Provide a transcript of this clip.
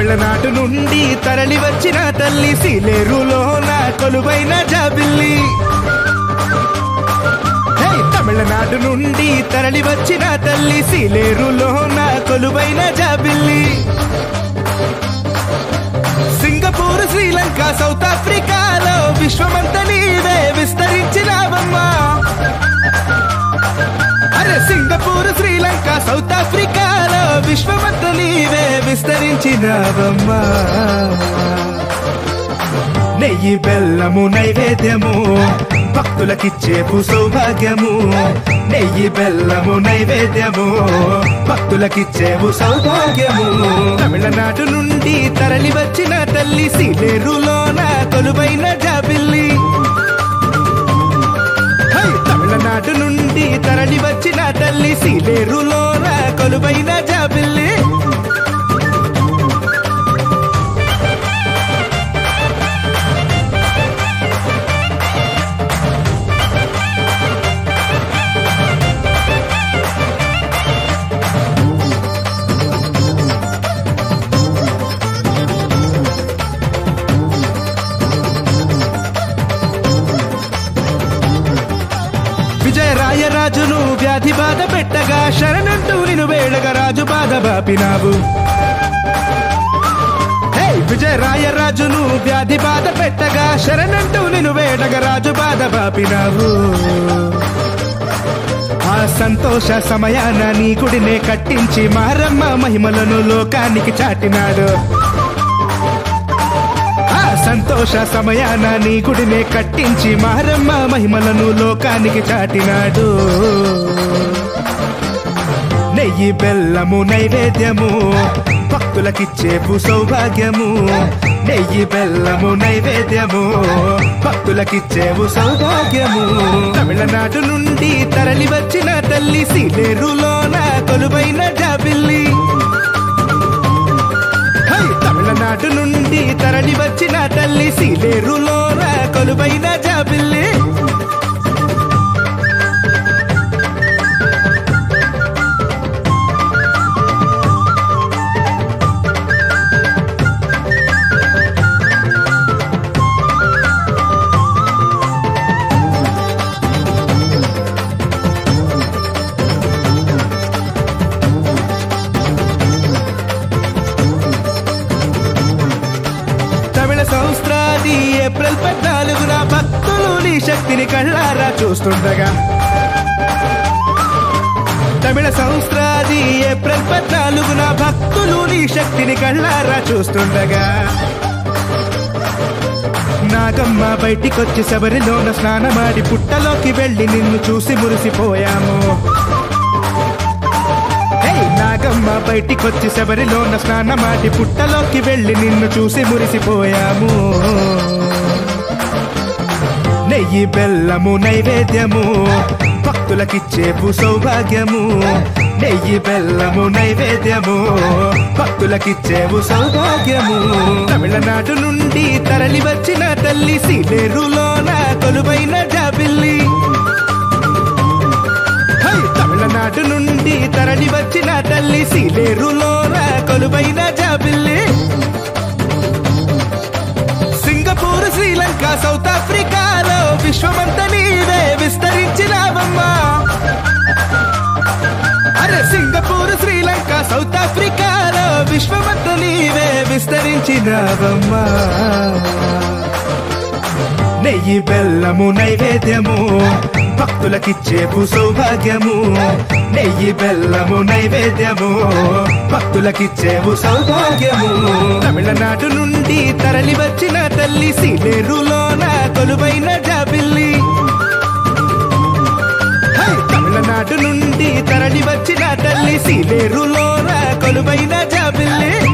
తమిళనాడు నుండి తరలి వచ్చిన తల్లి సీలేరులో నా కొలువైన జాబిల్లి హే, తమిళనాడు నుండి తరలి వచ్చిన తల్లి సీలేరులో నా కొలువైన జాబిల్లి సింగపూర్ శ్రీలంక సౌత్ ఆఫ్రికాలో విశ్వమంతా నీవే విస్తరించినావమ్మా అరే సింగపూర్ శ్రీలంక సౌత్ ఆఫ్రికాలో విశ్వమంతా నీవే విస్తరించినావమ్మా నెయ్యి బెల్లము నైవేద్యము భక్తులకిచ్చేపు సౌభాగ్యము నెయ్యి బెల్లము నైవేద్యము భక్తులకిచ్చేవు సౌభాగ్యము తమిళనాడు నుండి తరలి వచ్చిన తల్లి సీలేరులోన కొలువైన జాబిల్లి హై! తమిళనాడు నుండి తరలి వచ్చిన తల్లి సీలేరులోన కొలువైన జాబిల్లి విజయరాయరాజును వ్యాధి బాధ పెట్టగా శరణంటూ నిను వేళగా రాజు బాధ బాపినావు హే విజయరాయరాజును వ్యాధి బాధ పెట్టగా శరణంటూ నిను వేడగా రాజు బాధ బాపినావు ఆ సంతోష సమయాన నీ గుడినే కట్టించి మారమ్మ మహిమలను లోకానికి చాటినాడు ఆ సంతోష సమయాన నీ గుడినే కట్టించి మారమ్మ మహిమలను లోకానికి చాటినాడు నెయ్యి బెల్లము నైవేద్యము భక్తులకిచ్చేపు సౌభాగ్యము నెయ్యి బెల్లము నైవేద్యము భక్తులకిచ్చేవు సౌభాగ్యము తమిళనాడు నుండి తరలి వచ్చిన తల్లి సీలేరులోన కొలువైన జాబిల్లి హై! తమిళనాడు నుండి తరలి వచ్చిన తల్లి సీలేరులోన కొలువైన జాబిల్లి తమిళ సంస్కృతి ఏప్రిల్ పద్నాలుగున భక్తులు నీ శక్తిని కళ్ళారా చూస్తుండగా తమిళ సంస్కృతి ఏప్రిల్ పద్నాలుగున భక్తులు నీ శక్తిని కళ్ళారా చూస్తుండగా నాగమ్మ బయటికొచ్చి శబరిలోన స్నానమాడి పుట్టలోకి వెళ్ళి నిన్ను చూసి మురిసిపోయాము హే నాగమ్మ బయటికొచ్చి శబరిలోన స్నానమాడి పుట్టలోకి వెళ్ళి నిన్ను చూసి మురిసిపోయాము నెయ్యి బెల్లము నైవేద్యము భక్తులకిచ్చేపు సౌభాగ్యము నెయ్యి బెల్లము నైవేద్యము భక్తులకిచ్చేవు సౌభాగ్యము తమిళనాడు నుండి తరలి వచ్చిన తల్లి సీలేరులోన కొలువైన జాబిల్లి హై! తమిళనాడు నుండి తరలి వచ్చిన తల్లి సీలేరులోన కొలువైన జాబిల్లి సింగపూర్ శ్రీలంక సౌత్ ఆఫ్రికాలో విశ్వమంతా నీవే విస్తరించినావమ్మా అరే సింగపూర్ శ్రీలంక సౌత్ ఆఫ్రికాలో విశ్వమంతా నీవే విస్తరించినావమ్మా నెయ్యి బెల్లము నైవేద్యము భక్తులకిచ్చేపు సౌభాగ్యము నెయ్యి బెల్లము నైవేద్యము భక్తులకిచ్చేవు సౌభాగ్యము తమిళనాడు నుండి తరలి వచ్చిన తల్లి సీలేరులోన కొలువైన జాబిల్లి హై! తమిళనాడు నుండి తరలి వచ్చిన తల్లి సీలేరులోన కొలువైన జాబిల్లి